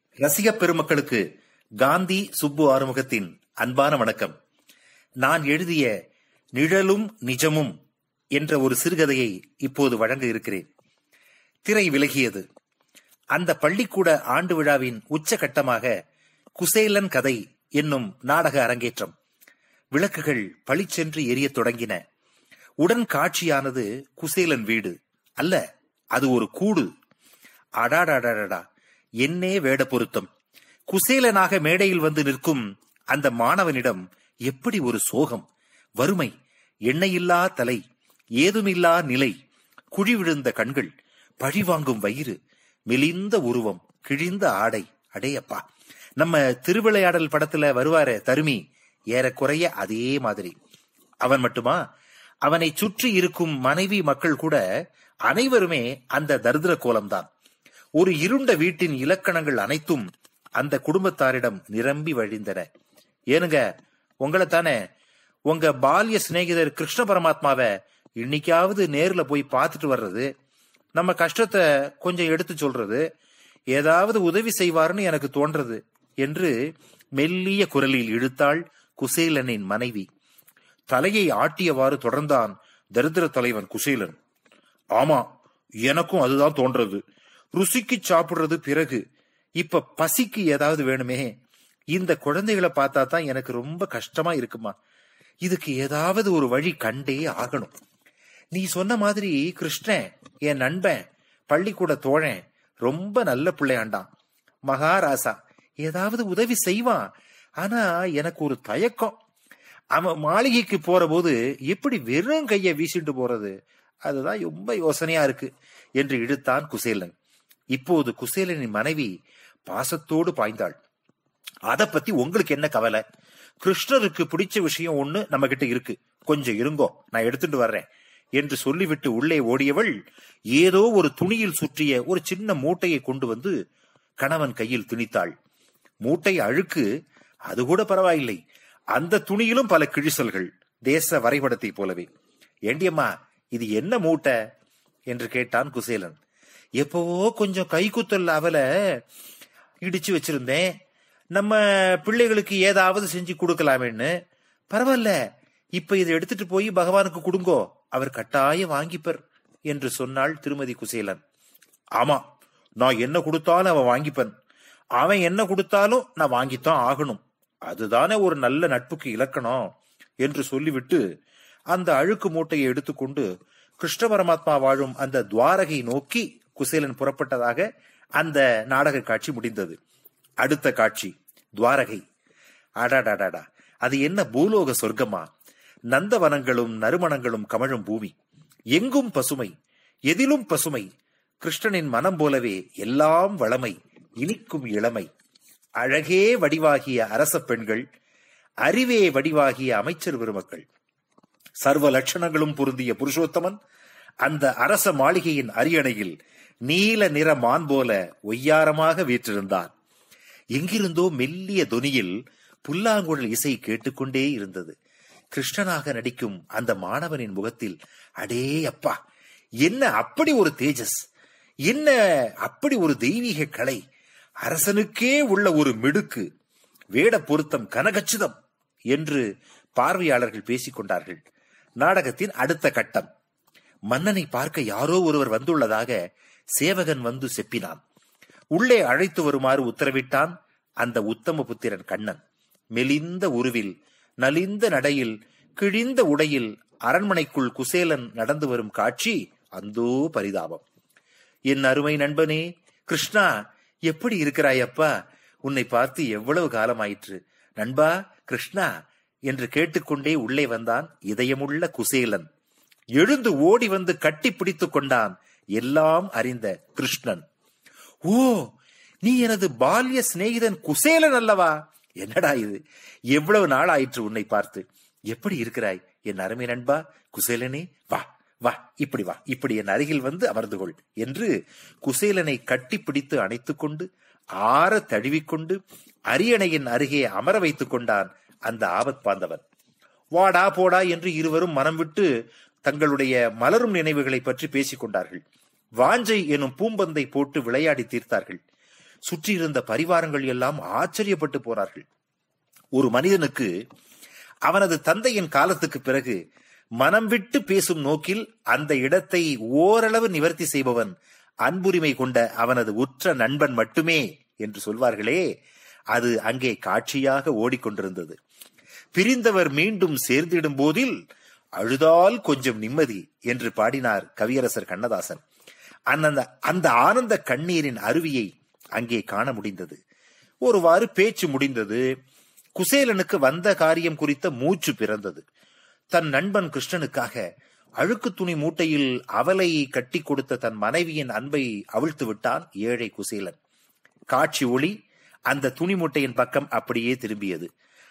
ரசிக பெருமக்களுக்கு காந்தி சுப்பு ஆறுமுகத்தின் அன்பான வணக்கம் நான் எழுதிய நிழலும் நிஜமும் என்ற ஒரு சிறுகதையை இப்போது வழங்க இருக்கிறேன் திரை விலகியது அந்த பள்ளிக்கூட ஆண்டு விழாவின் உச்சகட்டமாக குசேலன் கதை என்னும் நாடக அரங்கேற்றம் விளக்குகள் பளிச்சென்று எரியத் தொடங்கின உடன் காட்சியானது குசேலன் வீடு அல்ல அது ஒரு கூடு அடாடாடாடா என்னே வேட பொருத்தம் குசேலனாக மேடையில் வந்து நிற்கும் அந்த மாணவனிடம் எப்படி ஒரு சோகம் வறுமை எண்ணெயில்லா தலை ஏதுமில்லா நிலை குழி விழுந்த கண்கள் பழிவாங்கும் வயிறு மெலிந்த உருவம் கிழிந்த ஆடை அடேயப்பா நம்ம திருவிளையாடல் படத்துல வருவாரே தருமி ஏறக்குறைய அதே மாதிரி அவன் மட்டுமா அவனை சுற்றி இருக்கும் மனைவி மக்கள் கூட அனைவருமே அந்த தரித்திர கோலம்தான் ஒரு இருண்ட வீட்டின் இலக்கணங்கள் அனைத்தும் அந்த குடும்பத்தாரிடம் நிரம்பி வழிந்தன ஏனுங்க உங்களை தானே உங்க பால்ய சிநேகிதர் கிருஷ்ண பரமாத்மாவை இன்னைக்காவது நேர்ல போய் பார்த்துட்டு வர்றது நம்ம கஷ்டத்தை கொஞ்சம் எடுத்து சொல்றது ஏதாவது உதவி செய்வார்னு எனக்கு தோன்றது என்று மெல்லிய குரலில் இழுத்தாள் குசேலனின் மனைவி தலையை ஆட்டியவாறு தொடர்ந்தான் தரித்திர தலைவன் குசேலன் ஆமா எனக்கும் அதுதான் தோன்றது ருசிக்கு சாப்பிடுறது பிறகு இப்ப பசிக்கு ஏதாவது வேணுமே இந்த குழந்தைகளை பார்த்தா தான் எனக்கு ரொம்ப கஷ்டமா இருக்குமா இதுக்கு ஏதாவது ஒரு வழி கண்டே ஆகணும் நீ சொன்ன மாதிரி கிருஷ்ணன் என் நண்பன் பள்ளிக்கூட தோழன் ரொம்ப நல்ல பிள்ளையாண்டான் மகாராசா ஏதாவது உதவி செய்வான் ஆனா எனக்கு ஒரு தயக்கம் அவன் மாளிகைக்கு போற போது எப்படி வெறும் கைய வீசிட்டு போறது அதுதான் ரொம்ப யோசனையா இருக்கு என்று இழுத்தான் குசேலன் இப்போது குசேலனின் மனைவி பாசத்தோடு பாய்ந்தாள் அத பத்தி உங்களுக்கு என்ன கவலை கிருஷ்ணருக்கு பிடிச்ச விஷயம் ஒண்ணு நம்ம கிட்ட இருக்கு கொஞ்சம் இருங்கோ நான் எடுத்துட்டு வர்றேன் என்று சொல்லிவிட்டு உள்ளே ஓடியவள் ஏதோ ஒரு துணியில் சுற்றிய ஒரு சின்ன மூட்டையை கொண்டு வந்து கணவன் கையில் திணித்தாள் மூட்டை அழுக்கு அது கூட பரவாயில்லை அந்த துணியிலும் பல கிழிசல்கள் தேச வரைபடத்தை போலவே ஏண்டியம்மா இது என்ன மூட்டை என்று கேட்டான் குசேலன் எப்பவோ கொஞ்சம் கைக்குத்தல் அவல இடிச்சு வச்சிருந்தேன் நம்ம பிள்ளைகளுக்கு ஏதாவது செஞ்சு கொடுக்கலாமேன்னு பரவாயில்ல இப்ப இதை எடுத்துட்டு போய் பகவானுக்கு கொடுங்கோ அவர் கட்டாயம் வாங்கிப்பர் என்று சொன்னாள் திருமதி குசேலன் ஆமா நான் என்ன கொடுத்தாலும் அவன் வாங்கிப்பன் அவன் என்ன கொடுத்தாலும் நான் வாங்கித்தான் ஆகணும் அதுதானே ஒரு நல்ல நட்புக்கு இலக்கணம் என்று சொல்லிவிட்டு அந்த அழுக்கு மூட்டையை எடுத்துக்கொண்டு கிருஷ்ண பரமாத்மா வாழும் அந்த துவாரகை நோக்கி குசேலன் புறப்பட்டதாக அந்த நாடக காட்சி முடிந்தது அடுத்த காட்சி துவாரகை அடாடாடாடா அது என்ன பூலோக சொர்க்கமா நந்தவனங்களும் நறுமணங்களும் கமழும் பூமி எங்கும் பசுமை எதிலும் பசுமை கிருஷ்ணனின் மனம் போலவே எல்லாம் வளமை இனிக்கும் இளமை அழகே வடிவாகிய அரச பெண்கள் அறிவே வடிவாகிய அமைச்சர் பெருமக்கள் சர்வ லட்சணங்களும் பொருந்திய புருஷோத்தமன் அந்த அரச மாளிகையின் அரியணையில் நீல நிற மான் போல ஒய்யாரமாக வீற்றிருந்தான் எங்கிருந்தோ மெல்லிய தொனியில் புல்லாங்குழல் இசை கேட்டுக்கொண்டே இருந்தது கிருஷ்ணனாக நடிக்கும் அந்த மாணவனின் முகத்தில் அடே அப்பா என்ன அப்படி ஒரு தேஜஸ் என்ன அப்படி ஒரு தெய்வீக கலை அரசனுக்கே உள்ள ஒரு மிடுக்கு வேட பொருத்தம் கனகச்சிதம் என்று பார்வையாளர்கள் பேசிக் கொண்டார்கள் நாடகத்தின் அடுத்த கட்டம் மன்னனை பார்க்க யாரோ ஒருவர் வந்துள்ளதாக சேவகன் வந்து செப்பினான் உள்ளே அழைத்து வருமாறு உத்தரவிட்டான் அந்த உத்தம புத்திரன் கண்ணன் மெலிந்த உருவில் நலிந்த நடையில் கிழிந்த உடையில் அரண்மனைக்குள் குசேலன் நடந்து வரும் காட்சி அந்தோ பரிதாபம் என் அருமை நண்பனே கிருஷ்ணா எப்படி இருக்கிறாயப்பா உன்னை பார்த்து எவ்வளவு காலமாயிற்று நண்பா கிருஷ்ணா என்று கேட்டுக்கொண்டே உள்ளே வந்தான் இதயமுள்ள குசேலன் எழுந்து ஓடி வந்து கட்டி பிடித்துக் கொண்டான் எல்லாம் அறிந்த கிருஷ்ணன் ஓ நீ எனது பால்ய சிநேகிதன் குசேலன் அல்லவா என்னடா இது எவ்வளவு நாள் ஆயிற்று உன்னை பார்த்து எப்படி இருக்கிறாய் என் அருமை நண்பா குசேலனே வா வா இப்படி வா இப்படி என் அருகில் வந்து அமர்ந்து கொள் என்று குசேலனை கட்டி பிடித்து அணைத்துக் கொண்டு ஆற தழுவிக்கொண்டு அரியணையின் அருகே அமர வைத்துக் கொண்டான் அந்த ஆபத் பாந்தவன் வாடா போடா என்று இருவரும் மனம் விட்டு தங்களுடைய மலரும் நினைவுகளை பற்றி பேசிக் கொண்டார்கள் வாஞ்சை எனும் பூம்பந்தை போட்டு விளையாடி தீர்த்தார்கள் சுற்றியிருந்த பரிவாரங்கள் எல்லாம் ஆச்சரியப்பட்டு போனார்கள் ஒரு மனிதனுக்கு அவனது தந்தையின் காலத்துக்கு பிறகு மனம் விட்டு பேசும் நோக்கில் அந்த இடத்தை ஓரளவு நிவர்த்தி செய்பவன் அன்புரிமை கொண்ட அவனது உற்ற நண்பன் மட்டுமே என்று சொல்வார்களே அது அங்கே காட்சியாக ஓடிக்கொண்டிருந்தது பிரிந்தவர் மீண்டும் சேர்ந்திடும் போதில் அழுதால் கொஞ்சம் நிம்மதி என்று பாடினார் கவியரசர் கண்ணதாசன் அந்த அந்த ஆனந்த கண்ணீரின் அருவியை அங்கே காண முடிந்தது ஒருவாறு பேச்சு முடிந்தது குசேலனுக்கு வந்த காரியம் குறித்த மூச்சு பிறந்தது தன் நண்பன் கிருஷ்ணனுக்காக அழுக்கு துணி மூட்டையில் அவலை கட்டி கொடுத்த தன் மனைவியின் அன்பை அவிழ்த்து விட்டான் ஏழை குசேலன் காட்சி ஒளி அந்த துணி மூட்டையின் பக்கம் அப்படியே திரும்பியது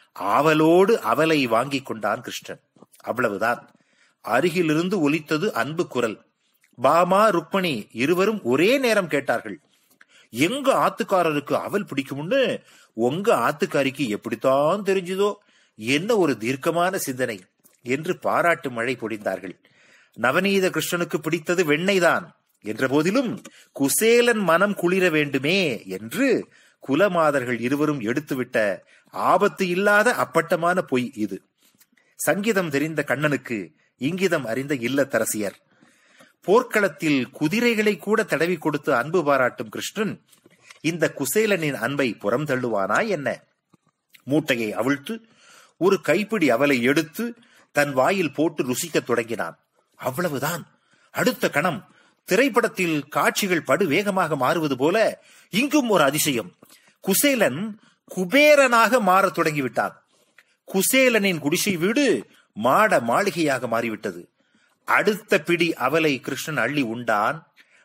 ஆவலோடு அவலை வாங்கி கொண்டான் கிருஷ்ணன் அவ்வளவுதான் அருகிலிருந்து ஒலித்தது அன்பு குரல் பாமா ருக்மணி இருவரும் ஒரே நேரம் கேட்டார்கள் எங்க ஆத்துக்காரருக்கு அவல் பிடிக்கும்னு உங்க ஆத்துக்காரிக்கு எப்படித்தான் தெரிஞ்சதோ என்ன ஒரு தீர்க்கமான சிந்தனை என்று பாராட்டு மழை பொழிந்தார்கள் நவநீத கிருஷ்ணனுக்கு பிடித்தது வெண்ணெய்தான் என்ற போதிலும் குசேலன் மனம் குளிர வேண்டுமே என்று குலமாதர்கள் இருவரும் எடுத்துவிட்ட ஆபத்து இல்லாத அப்பட்டமான பொய் இது சங்கீதம் தெரிந்த கண்ணனுக்கு இங்கிதம் அறிந்த இல்லத்தரசியர் போர்க்களத்தில் குதிரைகளை கூட தடவி கொடுத்து அன்பு பாராட்டும் கிருஷ்ணன் இந்த குசேலனின் அன்பை புறம் தள்ளுவானா என்ன மூட்டையை அவிழ்த்து ஒரு கைப்பிடி அவலை எடுத்து தன் வாயில் போட்டு ருசிக்கத் தொடங்கினான் அவ்வளவுதான் அடுத்த கணம் திரைப்படத்தில் காட்சிகள் படு வேகமாக மாறுவது போல இங்கும் ஒரு அதிசயம் குசேலன் குபேரனாக மாறத் தொடங்கிவிட்டான் குசேலனின் குடிசை வீடு மாட மாளிகையாக மாறிவிட்டது அடுத்த பிடி அவலை கிருஷ்ணன் அள்ளி உண்டான்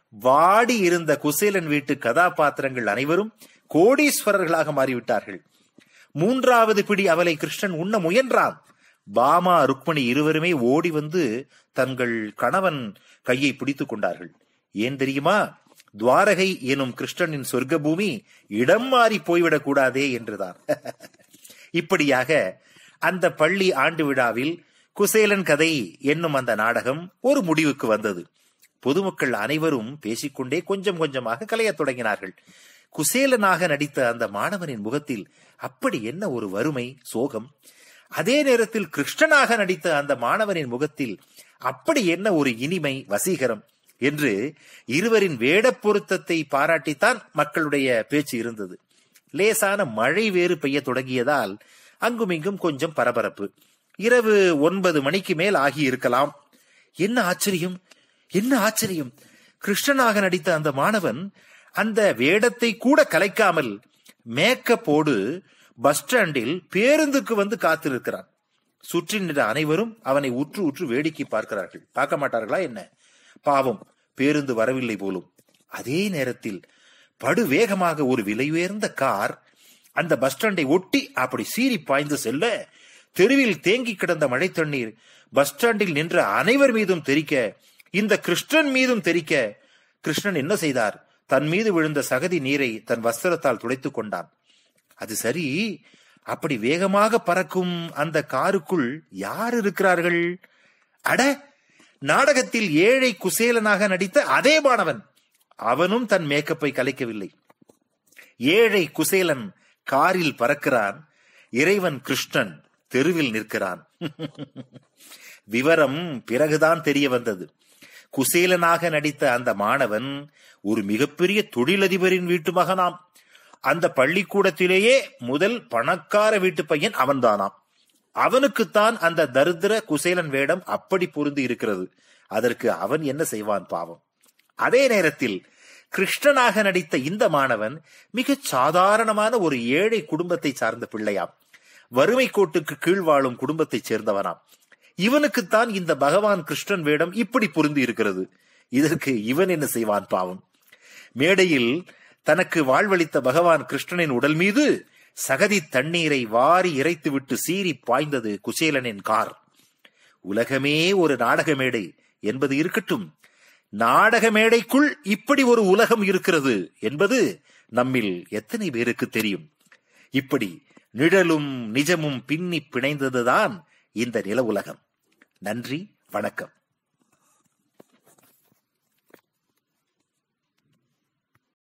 வாடி இருந்த குசேலன் வீட்டு கதாபாத்திரங்கள் அனைவரும் கோடீஸ்வரர்களாக மாறிவிட்டார்கள் மூன்றாவது பிடி அவலை கிருஷ்ணன் உண்ண முயன்றான் பாமா ருக்மணி இருவருமே ஓடி வந்து தங்கள் கணவன் கையை பிடித்துக் கொண்டார்கள் ஏன் தெரியுமா துவாரகை எனும் கிருஷ்ணனின் சொர்க்க பூமி இடம் மாறி போய்விடக் கூடாதே என்றுதான் இப்படியாக அந்த பள்ளி ஆண்டு விழாவில் குசேலன் கதை என்னும் அந்த நாடகம் ஒரு முடிவுக்கு வந்தது பொதுமக்கள் அனைவரும் பேசிக்கொண்டே கொஞ்சம் கொஞ்சமாக கலையத் தொடங்கினார்கள் குசேலனாக நடித்த அந்த மாணவனின் முகத்தில் அப்படி என்ன ஒரு வறுமை சோகம் அதே நேரத்தில் கிருஷ்ணனாக நடித்த அந்த மாணவனின் முகத்தில் அப்படி என்ன ஒரு இனிமை வசீகரம் என்று இருவரின் வேட பொருத்தத்தை பாராட்டித்தான் மக்களுடைய பேச்சு இருந்தது லேசான மழை வேறு பெய்ய தொடங்கியதால் அங்குமிங்கும் கொஞ்சம் பரபரப்பு இரவு ஒன்பது மணிக்கு மேல் ஆகி இருக்கலாம் என்ன ஆச்சரியம் என்ன ஆச்சரியம் கிருஷ்ணனாக நடித்த அந்த மாணவன் அந்த வேடத்தை கூட கலைக்காமல் மேக்கப்போடு பஸ் ஸ்டாண்டில் பேருந்துக்கு வந்து காத்திருக்கிறான் சுற்றி நின்ற அனைவரும் அவனை உற்று உற்று வேடிக்கை பார்க்கிறார்கள் பார்க்க மாட்டார்களா என்ன பாவம் பேருந்து வரவில்லை போலும் அதே நேரத்தில் படு வேகமாக ஒரு விலை உயர்ந்த கார் அந்த பஸ் ஸ்டாண்டை ஒட்டி அப்படி சீறி பாய்ந்து செல்ல தெருவில் தேங்கி கிடந்த மழை தண்ணீர் பஸ் ஸ்டாண்டில் நின்ற அனைவர் மீதும் தெரிக்க இந்த கிருஷ்ணன் மீதும் தெரிக்க கிருஷ்ணன் என்ன செய்தார் தன் மீது விழுந்த சகதி நீரை தன் வஸ்திரத்தால் துடைத்துக் கொண்டான் அது சரி அப்படி வேகமாக பறக்கும் அந்த காருக்குள் யார் இருக்கிறார்கள் அட நாடகத்தில் ஏழை குசேலனாக நடித்த அதே மாணவன் அவனும் தன் மேக்கப்பை கலைக்கவில்லை ஏழை குசேலன் காரில் பறக்கிறான் இறைவன் கிருஷ்ணன் தெருவில் நிற்கிறான் விவரம் பிறகுதான் தெரிய வந்தது குசேலனாக நடித்த அந்த மாணவன் ஒரு மிகப்பெரிய தொழிலதிபரின் வீட்டு மகனாம் அந்த பள்ளிக்கூடத்திலேயே முதல் பணக்கார வீட்டு பையன் அவன்தானாம் அவனுக்குத்தான் அந்த தரித்திர குசேலன் வேடம் அப்படி பொருந்தி இருக்கிறது அதற்கு அவன் என்ன செய்வான் பாவம் அதே நேரத்தில் கிருஷ்ணனாக நடித்த இந்த மாணவன் மிகச் சாதாரணமான ஒரு ஏழை குடும்பத்தை சார்ந்த பிள்ளையாம் வறுமை கோட்டுக்கு கீழ் வாழும் குடும்பத்தைச் சேர்ந்தவனாம் இவனுக்குத்தான் இந்த பகவான் கிருஷ்ணன் வேடம் இப்படி பொருந்தி இருக்கிறது இதற்கு இவன் என்ன செய்வான் பாவம் மேடையில் தனக்கு வாழ்வளித்த பகவான் கிருஷ்ணனின் உடல் மீது சகதி தண்ணீரை வாரி இறைத்துவிட்டு சீறி பாய்ந்தது குசேலனின் கார் உலகமே ஒரு நாடக மேடை என்பது இருக்கட்டும் நாடக மேடைக்குள் இப்படி ஒரு உலகம் இருக்கிறது என்பது நம்மில் எத்தனை பேருக்கு தெரியும் இப்படி நிழலும் நிஜமும் பின்னி பிணைந்ததுதான் இந்த நில உலகம் நன்றி வணக்கம்